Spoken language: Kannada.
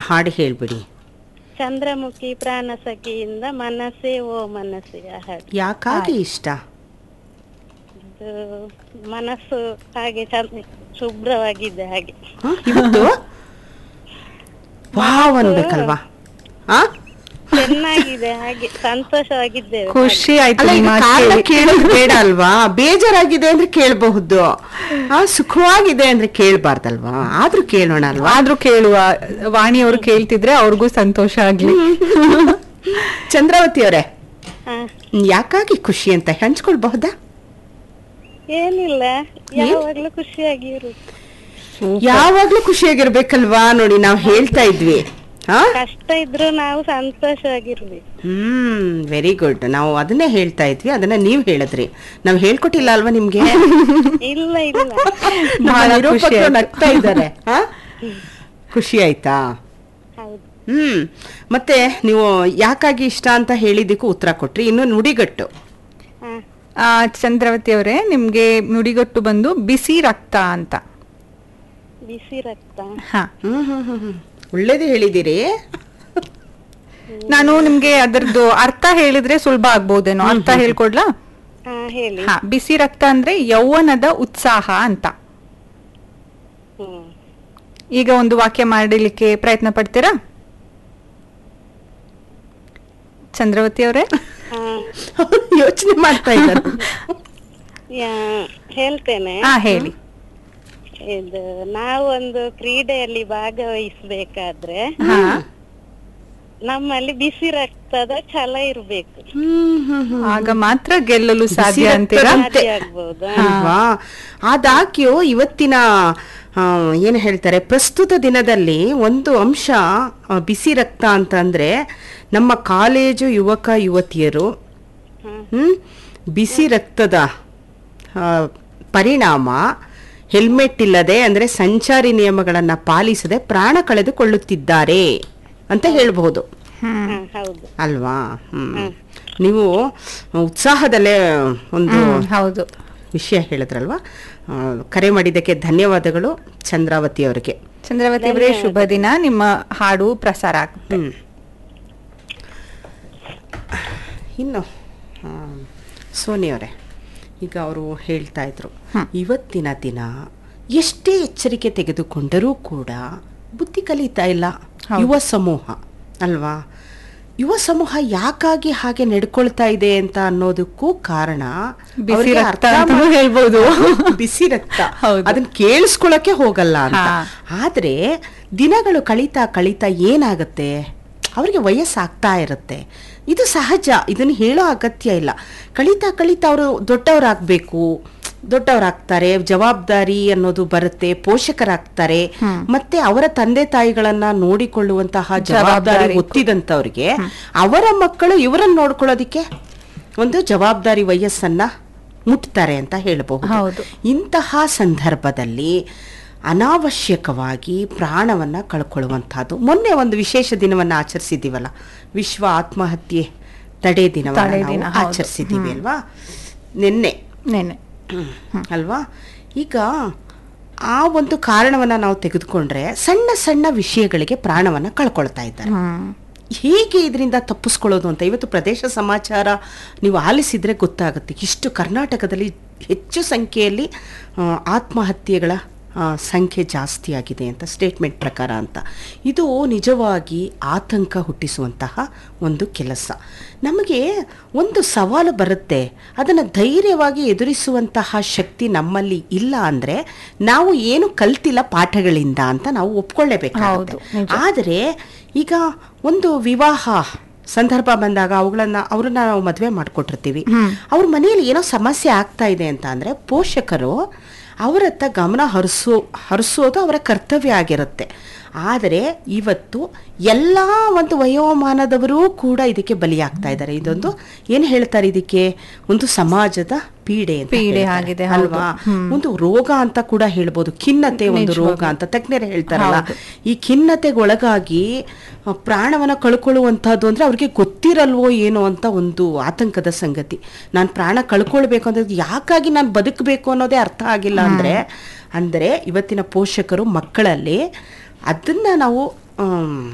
ಹಾಡು ಹೇಳ್ಬಿಡಿ ಚಂದ್ರಮುಖಿ ಪ್ರಾಣಸಖಿಯಿಂದ ಮನಸ್ಸೇ ಓ ಮನಸ್ಸೇ ಆ ಹಾಡು ಯಾಕಾಗಿ ಇಷ್ಟ ಅದು ಮನಸ್ಸು ಹಾಗೆ ಚಂದ ಶುಭ್ರವಾಗಿದೆ ಹಾಗೆ ಹ? ಇವತ್ತು ವಾವ್ ಅನ್ಬೇಕಲ್ವಾ ಆ? ಚೆನ್ನಾಗಿದೆ ಹಾಗೆ ಸಂತೋಷವಾಗಿದ್ದೇವೆ ಖುಷಿ ಆಯ್ತು ಅಲ್ಲ ನಿಮ್ಮ ಈಗ ಮಾತು ಕಾರಣ ಕೇಳಿ. ಕೇಳೋದು ಬೇಡ ಅಲ್ವಾ ಬೇಜಾರಾಗಿದೆ ಅಂದ್ರೆ ಕೇಳಬಹುದು ಆ ಸುಖವಾಗಿದೆ ಅಂದ್ರೆ ಕೇಳಬಾರ್ದಲ್ವಾ ಆದ್ರೂ ಕೇಳೋಣ ಅಲ್ವಾ ಆದ್ರೂ ಕೇಳುವ ವಾಣಿಯವರು ಕೇಳ್ತಿದ್ರೆ ಅವ್ರಿಗೂ ಸಂತೋಷ ಆಗ್ಲಿ ಚಂದ್ರಾವತಿ ಅವರೇ ಹಾ ಯಾಕಾಗಿ ಖುಷಿ ಅಂತ ಹಂಚ್ಕೊಳ್ಬಹುದಾ ಏನಿಲ್ಲ ಯಾವಾಗ್ಲೂ ಖುಷಿಯಾಗಿ ಇರುದು ಯಾವಾಗ್ಲೂ ಖುಷಿಯಾಗಿರ್ಬೇಕಲ್ವಾ ನೋಡಿ ನಾವು ಹೇಳ್ತಾ ಇದ್ವಿ ಹಾ ಕಷ್ಟ ಇದ್ರು ನಾವು ಸಂತೋಷವಾಗಿರ್ಬೇಕು ಹ್ಮ್ ವೆರಿ ಗುಡ್ ನಾವು ಅದನ್ನೇ ಹೇಳ್ತಾ ಇದ್ವಿ ಅದನ್ನ ನೀವ್ ಹೇಳಿದ್ರಿ ನಾವ್ ಹೇಳ್ಕೊಟ್ಟಿಲ್ಲ ಅಲ್ವಾ ನಿಮ್ಗೆ ಇಲ್ಲ ಇಲ್ಲ ನಮ್ಮ ಬಹಳ ಖುಷಿ ನಿರೂಪಕರು ಆಯ್ತು. ನಗ್ತಾ ಇದ್ದಾರೆ ಹಾ? ಖುಷಿ ಆಯ್ತಾ ಹೌದು ಹ್ಮ್ ಮತ್ತೆ ನೀವು ಯಾಕಾಗಿ ಇಷ್ಟ ಅಂತ ಹೇಳಿದ್ದಕ್ಕೂ ಉತ್ತರ ಕೊಟ್ರಿ ಇನ್ನು ನುಡಿಗಟ್ಟು ಹಾ ಆ, ಚಂದ್ರವತಿ ಅವರೇ ನಿಮ್ಗೆ ನುಡಿಗಟ್ಟು ಬಂದು ಬಿಸಿ ರಕ್ತ ಅಂತ ಬಿಸಿ ರಕ್ತ ಹಾ ಹ್ಮ್ ಹ್ಮ್ ಹ್ಮ್ ಹ್ಮ್ ಒಳ್ಳೇದು ಹೇಳಿದಿರಿ ನಾನು ನಿಮ್ಗೆ ಅದರದ್ದು ಅರ್ಥ ಹೇಳಿದ್ರೆ ಸುಲಭ ಆಗ್ಬೋದೇನೋ ಅರ್ಥ ಹೇಳ್ಕೊಡ್ಲಾ ಹಾ ಹೇಳಿ ಹಾ ಬಿಸಿ ರಕ್ತ ಅಂದ್ರೆ ಯೌವನದ ಉತ್ಸಾಹ ಅಂತ ಹ್ಮ್ ಈಗ ಒಂದು ವಾಕ್ಯ ಮಾಡಲಿಕ್ಕೆ ಪ್ರಯತ್ನ ಪಡ್ತೀರಾ ಚಂದ್ರವತಿ ಅವರೇ ಹಾ ಯೋಚನೆ ಮಾಡ್ತಾ ಇದ್ದಾರೆ ಯಾ- ಹೇಳ್ತೇನೆ ಹಾ ಹೇಳಿ ಇದು ನಾವು ಒಂದು ಕ್ರೀಡೆಯಲ್ಲಿ ಭಾಗವಹಿಸ್ಬೇಕಾದ್ರೆ ಹಾ ನಮ್ಮಲ್ಲಿ ಬಿಸಿ ರಕ್ತದ ಛಲ ಇರ್ಬೇಕು ಹ್ಮ್ ಹ್ಮ್ ಹ್ಮ್ ಆಗ ಮಾತ್ರ ಗೆಲ್ಲಲು ಸಾಧ್ಯ ಬಿಸಿ ಅಂತೀರಾ ರಕ್ತದ- ಸಾಧ್ಯ ಆಗ್ಬೋದು ಅಲ್ವಾ ಆದಾಗ್ಯೂ ಇವತ್ತಿನ ಆ, ಏನು ಹೇಳ್ತಾರೆ ಪ್ರಸ್ತುತ ದಿನದಲ್ಲಿ ಒಂದು ಅಂಶ ಆ, ಬಿಸಿ ರಕ್ತ ಅಂತಂದ್ರೆ ನಮ್ಮ ಕಾಲೇಜು ಯುವಕ ಯುವತಿಯರು ಹ್ಮ್. ಹ್ಮ್ ಬಿಸಿ ರಕ್ತದ ಆ, ಪರಿಣಾಮ ಹೆಲ್ಮೆಟ್ ಇಲ್ಲದೆ ಅಂದ್ರೆ ಸಂಚಾರಿ ನಿಯಮಗಳನ್ನ ಪಾಲಿಸದೆ ಪ್ರಾಣ ಕಳೆದುಕೊಳ್ಳುತ್ತಿದ್ದಾರೆ ಅಂತ ಹೇಳ್ಬಹುದು ಹಾ, ಹೌದು ಅಲ್ವಾ ಹ್ಮ್ ನೀವು ಉತ್ಸಾಹದಲ್ಲೇ ಒಂದು ಹ್ಮ್, ಹೌದು ವಿಷಯ ಹೇಳಿದ್ರಲ್ವಾ ಆ, ಕರೆ ಮಾಡಿದ್ದಕ್ಕೆ ಧನ್ಯವಾದಗಳು ಚಂದ್ರಾವತಿ ಅವರಿಗೆ ಚಂದ್ರವತಿ ಅವರೇ ಶುಭ ದಿನ ನಿಮ್ಮ ಹಾಡು ಪ್ರಸಾರ ಆಗುತ್ತೆ ಹ್ಮ್ ಇನ್ನು ಆ, ಸೋನಿ ಅವರೇ ಈಗ ಅವರು ಹೇಳ್ತಾ ಇದ್ರು ಇವತ್ತಿನ ದಿನ ಎಷ್ಟೇ ಎಚ್ಚರಿಕೆ ತೆಗೆದುಕೊಂಡರೂ ಕೂಡ ಬುದ್ಧಿ ಕಲಿತಾ ಇಲ್ಲ ಯುವ ಸಮೂಹ ಅಲ್ವಾ ಯುವ ಸಮೂಹ ಯಾಕಾಗಿ ಹಾಗೆ ನಡ್ಕೊಳ್ತಾ ಇದೆ ಅಂತ ಅನ್ನೋದಕ್ಕೂ ಕಾರಣ ಬಿಸಿ ಅವ್ರಿಗೆ ರಕ್ತ ಅರ್ಥ ಅಂತಾನೂ ಮಾಡ್- ಹೇಳ್ಬೋದು. ಬಿಸಿ ರಕ್ತ ಹೌದು. ಅದನ್ನ ಕೇಳಿಸ್ಕೊಳಕ್ಕೆ ಹೋಗಲ್ಲ ಅಂತ ಹಾ. ಆದ್ರೆ ದಿನಗಳು ಕಳೀತಾ ಕಳೀತಾ ಏನಾಗುತ್ತೆ ಅವರಿಗೆ ವಯಸ್ಸಾಗ್ತಾ ಇರುತ್ತೆ ಇದು ಸಹಜ ಇದನ್ನು ಹೇಳೋ ಅಗತ್ಯ ಇಲ್ಲ ಕಳೀತಾ ಕಳೀತಾ ಅವರು ದೊಡ್ಡವರಾಗಬೇಕು ದೊಡ್ಡವರಾಗ್ತಾರೆ ಜವಾಬ್ದಾರಿ ಅನ್ನೋದು ಬರುತ್ತೆ ಪೋಷಕರಾಗ್ತಾರೆ ಮತ್ತೆ ಅವರ ತಂದೆ ತಾಯಿಗಳನ್ನ ನೋಡಿಕೊಳ್ಳುವಂತಹ ಜವಾಬ್ದಾರಿ ಜವಾಬ್ದಾರಿ. ಗೊತ್ತಿದಂತವ್ರಿಗೆ ಅವರ ಮಕ್ಕಳು ಇವರನ್ನ ನೋಡ್ಕೊಳ್ಳೋದಿಕ್ಕೆ ಒಂದು ಜವಾಬ್ದಾರಿ ವಯಸ್ಸನ್ನ ಮುಟ್ತಾರೆ ಅಂತ ಹೇಳಬಹುದು ಹೌದು. ಇಂತಹ ಸಂದರ್ಭದಲ್ಲಿ ಅನಾವಶ್ಯಕವಾಗಿ ಪ್ರಾಣವನ್ನ ಕಳ್ಕೊಳ್ಳುವಂತಹದ್ದು ಮೊನ್ನೆ ಒಂದು ವಿಶೇಷ ದಿನವನ್ನ ಆಚರಿಸಿದ್ದೀವಲ್ಲ ವಿಶ್ವ ಆತ್ಮಹತ್ಯೆ ತಡೆ ದಿನವನ್ನ ತಡೆ ನಾವು ದಿನ, ಹೌದು. ಆಚರಿಸಿದ್ದೀವಿ ಅಲ್ವಾ ನಿನ್ನೆ ನೆನೆ ಅಲ್ವಾ ಈಗ ಆ ಒಂದು ಕಾರಣವನ್ನ ನಾವು ತೆಗೆದುಕೊಂಡ್ರೆ ಸಣ್ಣ ಸಣ್ಣ ವಿಷಯಗಳಿಗೆ ಪ್ರಾಣವನ್ನ ಕಳ್ಕೊಳ್ತಾ ಇದ್ದಾರೆ ಹ್ಮ್ ಹೇಗೆ ಇದರಿಂದ ತಪ್ಪಿಸ್ಕೊಳ್ಳೋದು ಅಂತ ಇವತ್ತು ಪ್ರದೇಶ ಸಮಾಚಾರ ನೀವು ಆಲಿಸಿದ್ರೆ ಗೊತ್ತಾಗುತ್ತೆ ಇಷ್ಟು ಕರ್ನಾಟಕದಲ್ಲಿ ಹೆಚ್ಚು ಸಂಖ್ಯೆಯಲ್ಲಿ ಆ, ಆತ್ಮಹತ್ಯೆಗಳ ಆ, ಸಂಖ್ಯೆ ಜಾಸ್ತಿ ಆಗಿದೆ ಅಂತ ಸ್ಟೇಟ್ಮೆಂಟ್ ಪ್ರಕಾರ ಅಂತ ಇದು ನಿಜವಾಗಿ ಆತಂಕ ಹುಟ್ಟಿಸುವಂತಹ ಒಂದು ಕೆಲಸ ನಮಗೆ ಒಂದು ಸವಾಲು ಬರುತ್ತೆ ಅದನ್ನು ಧೈರ್ಯವಾಗಿ ಎದುರಿಸುವಂತಹ ಶಕ್ತಿ ನಮ್ಮಲ್ಲಿ ಇಲ್ಲ ಅಂದರೆ ನಾವು ಏನು ಕಲ್ತಿಲ್ಲ ಪಾಠಗಳಿಂದ ಅಂತ ನಾವು ಒಪ್ಕೊಳ್ಳೇಬೇಕಾಗುತ್ತೆ ಹೌದು, ನಿಜ. ಆದರೆ ಈಗ ಒಂದು ವಿವಾಹ ಸಂದರ್ಭ ಬಂದಾಗ ಅವುಗಳನ್ನ ಅವ್ರನ್ನ ನಾವು ಮದುವೆ ಮಾಡಿಕೊಟ್ಟಿರ್ತೀವಿ ಅವ್ರ ಮನೆಯಲ್ಲಿ ಏನೋ ಸಮಸ್ಯೆ ಆಗ್ತಾ ಇದೆ ಅಂತ ಅಂದ್ರೆ ಪೋಷಕರು ಅವರತ್ತ ಗಮನ ಹರಿಸೋ ಹರಿಸೋದು ಅವರ ಕರ್ತವ್ಯ ಆಗಿರುತ್ತೆ ಆದರೆ ಇವತ್ತು ಎಲ್ಲ ಒಂದು ವಯೋಮಾನದವರೂ ಕೂಡ ಇದಕ್ಕೆ ಬಲಿಯಾಗ್ತಾ ಇದ್ದಾರೆ ಇದೊಂದು ಏನು ಹೇಳ್ತಾರೆ ಇದಕ್ಕೆ ಒಂದು ಸಮಾಜದ ಪೀಡೆ ಅಂತ ಪೀಡೆ ಹೇಳ್ತಾರೆ. ಆಗಿದೆ, ಹೌದು. ಅಲ್ವಾ ಒಂದು ರೋಗ ಅಂತ ಕೂಡ ಹೇಳ್ಬೋದು ಖಿನ್ನತೆ ಒಂದು ರೋಗ ಅಂತ ತಜ್ಞರು ಹೇಳ್ತಾರಲ್ಲ ಈ ಖಿನ್ನತೆಗೆ ಒಳಗಾಗಿ ಆ, ಪ್ರಾಣವನ್ನ ಕಳ್ಕೊಳ್ಳುವಂತಹದ್ದು ಅಂದ್ರೆ ಅವ್ರಿಗೆ ಗೊತ್ತಿರಲ್ವೋ ಏನೋ ಅಂತ ಒಂದು ಆತಂಕದ ಸಂಗತಿ ನಾನು ಪ್ರಾಣ ಕಳ್ಕೊಳ್ಬೇಕು ಅಂದ್ರೆ ಯಾಕಾಗಿ ನಾನು ಬದುಕಬೇಕು ಅನ್ನೋದೇ ಅರ್ಥ ಆಗಿಲ್ಲ ಅಂದ್ರೆ ಅಂದ್ರೆ ಇವತ್ತಿನ ಪೋಷಕರು ಮಕ್ಕಳಲ್ಲಿ ಅದನ್ನ ನಾವು ಆಮ್,